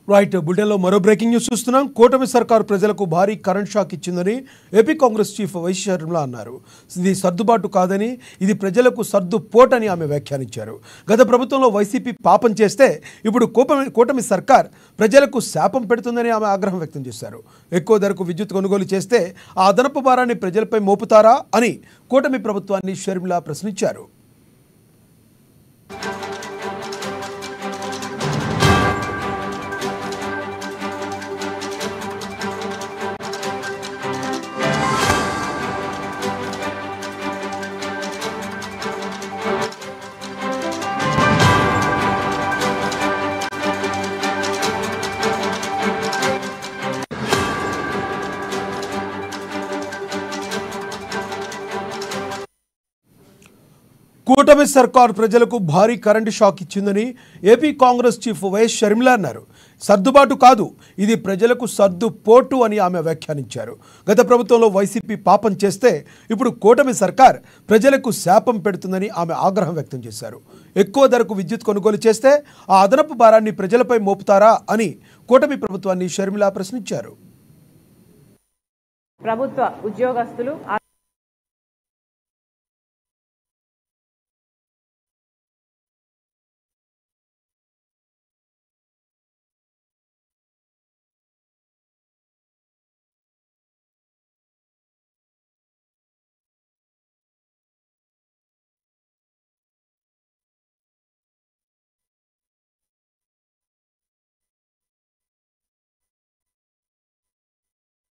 right బులెటిన్లో మరో breaking news చూస్తున్నాం కూటమి సర్కారు ప్రజలకు భారీ కరెంట్ షాక్ ఇచ్చిందని AP Congress chief YS Sharmila అన్నారు ఇది సర్దుబాటు కాదని ఇది ప్రజలకు సర్దుపోటని ఆమె వ్యాఖ్యానించారు గత ప్రభుత్వంలో వైసీపీ పాపం చేస్తే ఇప్పుడు కూటమి కూటమి సర్కార్ ప్రజలకు శాపం పెడుతుందని ఆమె ఆగ్రహం వ్యక్తం చేశారు ఎక్కువ ధరకు విద్యుత్ కొనుగోలు చేస్తే ఆ అదనపు భారాన్ని ప్రజలపై మోపుతారా అని కూటమి ప్రభుత్వాన్ని షర్మిల ప్రశ్నించారు కూటమి సర్కార్ ప్రజలకు భారీ కరెంటు షాక్ ఇచ్చిందని AP Congress chief YS Sharmila అన్నారు సర్దుబాటు కాదు ఇది ప్రజలకు సర్దుపోటు అని ఆమె వ్యాఖ్యానించారు గత ప్రభుత్వంలో వైసీపీ పాపం చేస్తే ఇప్పుడు కూటమి సర్కార్ ప్రజలకు శాపం పెడుతుందని ఆమె ఆగ్రహం వ్యక్తం చేశారు ఎక్కువ ధరకు విద్యుత్ కొనుగోలు చేస్తే ఆ అదనపు భారాన్ని ప్రజలపై మోపుతారా అని కూటమి ప్రభుత్వాన్ని షర్మిల ప్రశ్నించారు ప్రభుత్వ ఉద్యోగస్తులు